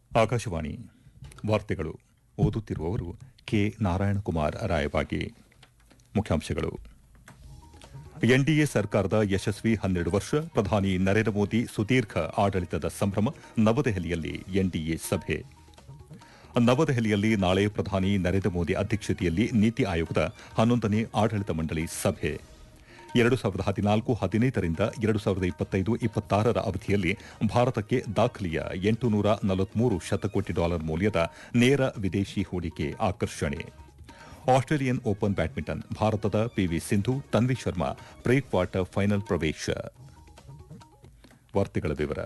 ಆಕಾಶವಾಣಿ ವಾರ್ತೆಗಳು ಓದುತ್ತಿರುವವರು ಕೆ ನಾರಾಯಣಕುಮಾರ್ ರಾಯಬಾಗಿ ಮುಖ್ಯಾಂಶಗಳು ಎನ್ಡಿಎ ಸರ್ಕಾರದ ಯಶಸ್ವಿ ಹನ್ನೆರಡು ವರ್ಷ ಪ್ರಧಾನಿ ನರೇಂದ್ರ ಮೋದಿ ಸುದೀರ್ಘ ಆಡಳಿತದ ಸಂಭ್ರಮ ನವದೆಹಲಿಯಲ್ಲಿ ಎನ್ಡಿಎ ಸಭೆ ನವದೆಹಲಿಯಲ್ಲಿ ನಾಳೆ ಪ್ರಧಾನಿ ನರೇಂದ್ರ ಮೋದಿ ಅಧ್ಯಕ್ಷತೆಯಲ್ಲಿ ನೀತಿ ಆಯೋಗದ ಹನ್ನೊಂದನೇ ಆಡಳಿತ ಮಂಡಳಿ ಸಭೆ ಎರಡು ಸಾವಿರದ ಹದಿನಾಲ್ಕು ಹದಿನೈದರಿಂದ ಎರಡು ಸಾವಿರದ ಇಪ್ಪತ್ತೈದು ಇಪ್ಪತ್ತಾರರ ಅವಧಿಯಲ್ಲಿ ಭಾರತಕ್ಕೆ ದಾಖಲೆಯ ಎಂಟುನೂರ ನಲವತ್ಮೂರು ಶತಕೋಟಿ ಡಾಲರ್ ಮೌಲ್ಯದ ನೇರ ವಿದೇಶಿ ಹೂಡಿಕೆ ಆಕರ್ಷಣೆ ಆಸ್ಟ್ರೇಲಿಯನ್ ಓಪನ್ ಬ್ಯಾಡ್ಮಿಂಟನ್ ಭಾರತದ P V Sindhu Tanvi Sharma pre quarter final ಪ್ರವೇಶ ವಾರ್ತೆಗಳ ವಿವರ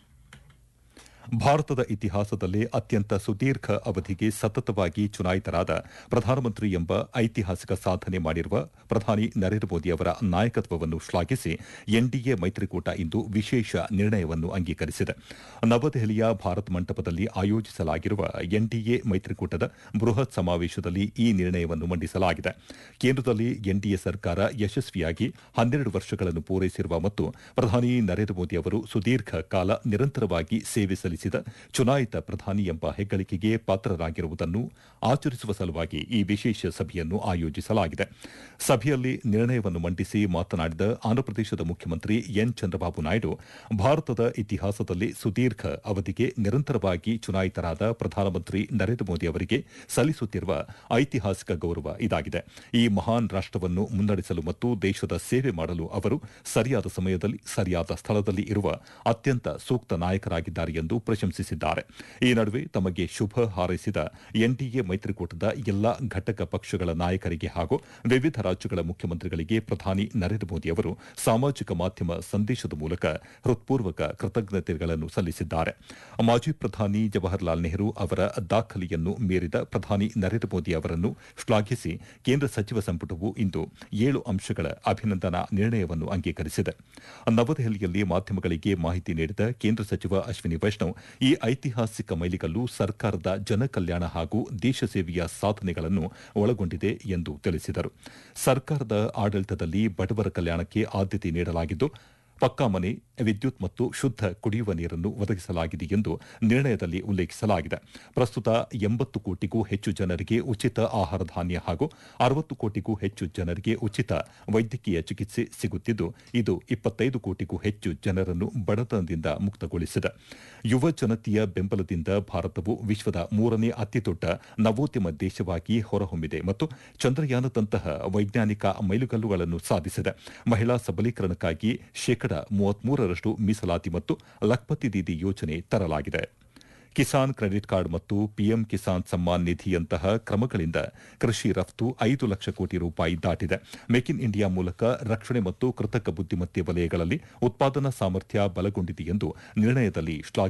ಭಾರತದ ಇತಿಹಾಸದಲ್ಲೇ ಅತ್ಯಂತ ಸುದೀರ್ಘ ಅವಧಿಗೆ ಸತತವಾಗಿ ಚುನಾಯಿತರಾದ ಪ್ರಧಾನಮಂತ್ರಿ ಎಂಬ ಐತಿಹಾಸಿಕ ಸಾಧನೆ ಮಾಡಿರುವ ಪ್ರಧಾನಿ ನರೇಂದ್ರ ಮೋದಿ ಅವರ ನಾಯಕತ್ವವನ್ನು ಶ್ಲಾಘಿಸಿ ಎನ್ಡಿಎ ಮೈತ್ರಿಕೂಟ ಇಂದು ವಿಶೇಷ ನಿರ್ಣಯವನ್ನು ಅಂಗೀಕರಿಸಿದೆ ನವದೆಹಲಿಯ ಭಾರತ್ ಮಂಟಪದಲ್ಲಿ ಆಯೋಜಿಸಲಾಗಿರುವ ಎನ್ಡಿಎ ಮೈತ್ರಿಕೂಟದ ಬೃಹತ್ ಸಮಾವೇಶದಲ್ಲಿ ಈ ನಿರ್ಣಯವನ್ನು ಮಂಡಿಸಲಾಗಿದೆ ಕೇಂದ್ರದಲ್ಲಿ ಎನ್ಡಿಎ ಸರ್ಕಾರ ಯಶಸ್ವಿಯಾಗಿ ಹನ್ನೆರಡು ವರ್ಷಗಳನ್ನು ಪೂರೈಸಿರುವ ಮತ್ತು ಪ್ರಧಾನಿ ನರೇಂದ್ರ ಮೋದಿ ಅವರು ಸುದೀರ್ಘ ಕಾಲ ನಿರಂತರವಾಗಿ ಸೇವೆ ಸಲ್ಲಿಸಿದ ಚುನಾಯಿತ ಪ್ರಧಾನಿ ಎಂಬ ಹೆಗ್ಗಳಿಕೆಗೆ ಪಾತ್ರರಾಗಿರುವುದನ್ನು ಆಚರಿಸುವ ಸಲುವಾಗಿ ಈ ವಿಶೇಷ ಸಭೆಯನ್ನು ಆಯೋಜಿಸಲಾಗಿದೆ ಸಭೆಯಲ್ಲಿ ನಿರ್ಣಯವನ್ನು ಮಂಡಿಸಿ ಮಾತನಾಡಿದ ಆಂಧ್ರಪ್ರದೇಶದ ಮುಖ್ಯಮಂತ್ರಿ ಎನ್ ಚಂದ್ರಬಾಬು ನಾಯ್ಡು ಭಾರತದ ಇತಿಹಾಸದಲ್ಲಿ ಸುದೀರ್ಘ ಅವಧಿಗೆ ನಿರಂತರವಾಗಿ ಚುನಾಯಿತರಾದ ಪ್ರಧಾನಮಂತ್ರಿ ನರೇಂದ್ರ ಮೋದಿ ಅವರಿಗೆ ಸಲ್ಲಿಸುತ್ತಿರುವ ಐತಿಹಾಸಿಕ ಗೌರವ ಇದಾಗಿದೆ ಈ ಮಹಾನ್ ರಾಷ್ಟವನ್ನು ಮುನ್ನಡೆಸಲು ಮತ್ತು ದೇಶದ ಸೇವೆ ಮಾಡಲು ಅವರು ಸರಿಯಾದ ಸಮಯದಲ್ಲಿ ಸರಿಯಾದ ಸ್ಥಳದಲ್ಲಿ ಇರುವ ಅತ್ಯಂತ ಸೂಕ್ತ ನಾಯಕರಾಗಿದ್ದಾರೆ ಎಂದು ಪ್ರಶಂಸಿಸಿದ್ದಾರೆ ಈ ನಡುವೆ ತಮಗೆ ಶುಭ ಹಾರೈಸಿದ ಎನ್ಡಿಎ ಮೈತ್ರಿಕೂಟದ ಎಲ್ಲಾ ಘಟಕ ಪಕ್ಷಗಳ ನಾಯಕರಿಗೆ ಹಾಗೂ ವಿವಿಧ ರಾಜ್ಯಗಳ ಮುಖ್ಯಮಂತ್ರಿಗಳಿಗೆ ಪ್ರಧಾನಿ ನರೇಂದ್ರ ಮೋದಿ ಅವರು ಸಾಮಾಜಿಕ ಮಾಧ್ಯಮ ಸಂದೇಶದ ಮೂಲಕ ಹೃತ್ಪೂರ್ವಕ ಕೃತಜ್ಞತೆಗಳನ್ನು ಸಲ್ಲಿಸಿದ್ದಾರೆ ಮಾಜಿ ಪ್ರಧಾನಿ ಜವಾಹರ್ಲಾಲ್ ನೆಹರು ಅವರ ದಾಖಲೆಯನ್ನು ಮೀರಿದ ಪ್ರಧಾನಿ ನರೇಂದ್ರ ಮೋದಿ ಅವರನ್ನು ಶ್ಲಾಘಿಸಿ ಕೇಂದ್ರ ಸಚಿವ ಸಂಪುಟವು ಇಂದು ಏಳು ಅಂಶಗಳ ಅಭಿನಂದನಾ ನಿರ್ಣಯವನ್ನು ಅಂಗೀಕರಿಸಿದೆ ನವದೆಹಲಿಯಲ್ಲಿ ಮಾಧ್ಯಮಗಳಿಗೆ ಮಾಹಿತಿ ನೀಡಿದ ಕೇಂದ್ರ ಸಚಿವ ಅಶ್ವಿನಿ ವೈಷ್ಣವ್ ಈ ಐತಿಹಾಸಿಕ ಮೈಲಿಗಲ್ಲು ಸರ್ಕಾರದ ಜನಕಲ್ಯಾಣ ಹಾಗೂ ದೇಶ ಸೇವೆಯ ಸಾಧನೆಗಳನ್ನು ಒಳಗೊಂಡಿದೆ ಎಂದು ತಿಳಿಸಿದರು ಸರ್ಕಾರದ ಆಡಳಿತದಲ್ಲಿ ಬಡವರ ಕಲ್ಯಾಣಕ್ಕೆ ಆದ್ಯತೆ ನೀಡಲಾಗಿದ್ದು ಪಕ್ಕಾ ಮನೆ ವಿದ್ಯುತ್ ಮತ್ತು ಶುದ್ಧ ಕುಡಿಯುವ ನೀರನ್ನು ಒದಗಿಸಲಾಗಿದೆ ಎಂದು ನಿರ್ಣಯದಲ್ಲಿ ಉಲ್ಲೇಖಿಸಲಾಗಿದೆ ಪ್ರಸ್ತುತ ಎಂಬತ್ತು ಕೋಟಿಗೂ ಹೆಚ್ಚು ಜನರಿಗೆ ಉಚಿತ ಆಹಾರ ಧಾನ್ಯ ಹಾಗೂ ಅರವತ್ತು ಕೋಟಿಗೂ ಹೆಚ್ಚು ಜನರಿಗೆ ಉಚಿತ ವೈದ್ಯಕೀಯ ಚಿಕಿತ್ಸೆ ಸಿಗುತ್ತಿದ್ದು ಇದು ಇಪ್ಪತ್ತೈದು ಕೋಟಿಗೂ ಹೆಚ್ಚು ಜನರನ್ನು ಬಡತನದಿಂದ ಮುಕ್ತಗೊಳಿಸಿದೆ ಯುವ ಜನತೆಯ ಬೆಂಬಲದಿಂದ ಭಾರತವು ವಿಶ್ವದ ಮೂರನೇ ಅತಿದೊಡ್ಡ ನವೋದ್ಯಮ ದೇಶವಾಗಿ ಹೊರಹೊಮ್ಮಿದೆ ಮತ್ತು ಚಂದ್ರಯಾನದಂತಹ ವೈಜ್ಞಾನಿಕ ಮೈಲುಗಲ್ಲುಗಳನ್ನು ಸಾಧಿಸಿದೆ ಮಹಿಳಾ ಸಬಲೀಕರಣಕ್ಕಾಗಿ ಶೇಕಡ ಮೂವತ್ಮೂರರಷ್ಟು ಮೀಸಲಾತಿ ಮತ್ತು ಲಖ್ಪತಿ ದೀದಿ ಯೋಜನೆ ತರಲಾಗಿದೆ ಕಿಸಾನ್ ಕ್ರೆಡಿಟ್ ಕಾರ್ಡ್ ಮತ್ತು ಪಿಎಂ ಕಿಸಾನ್ ಸಮ್ಮಾನ್ ನಿಧಿಯಂತಹ ಕ್ರಮಗಳಿಂದ ಕೃಷಿ ರಫ್ತು ಐದು ಲಕ್ಷ ಕೋಟಿ ರೂಪಾಯಿ ದಾಟಿದೆ ಮೇಕ್ ಇನ್ ಇಂಡಿಯಾ ಮೂಲಕ ರಕ್ಷಣೆ ಮತ್ತು ಕೃತಕ ಬುದ್ದಿಮತ್ತೆ ವಲಯಗಳಲ್ಲಿ ಉತ್ಪಾದನಾ ಸಾಮರ್ಥ್ಯ ಬಲಗೊಂಡಿದೆ ಎಂದು ನಿರ್ಣಯದಲ್ಲಿ ಶ್ಲಾಘಿಸಲಾಗಿದೆ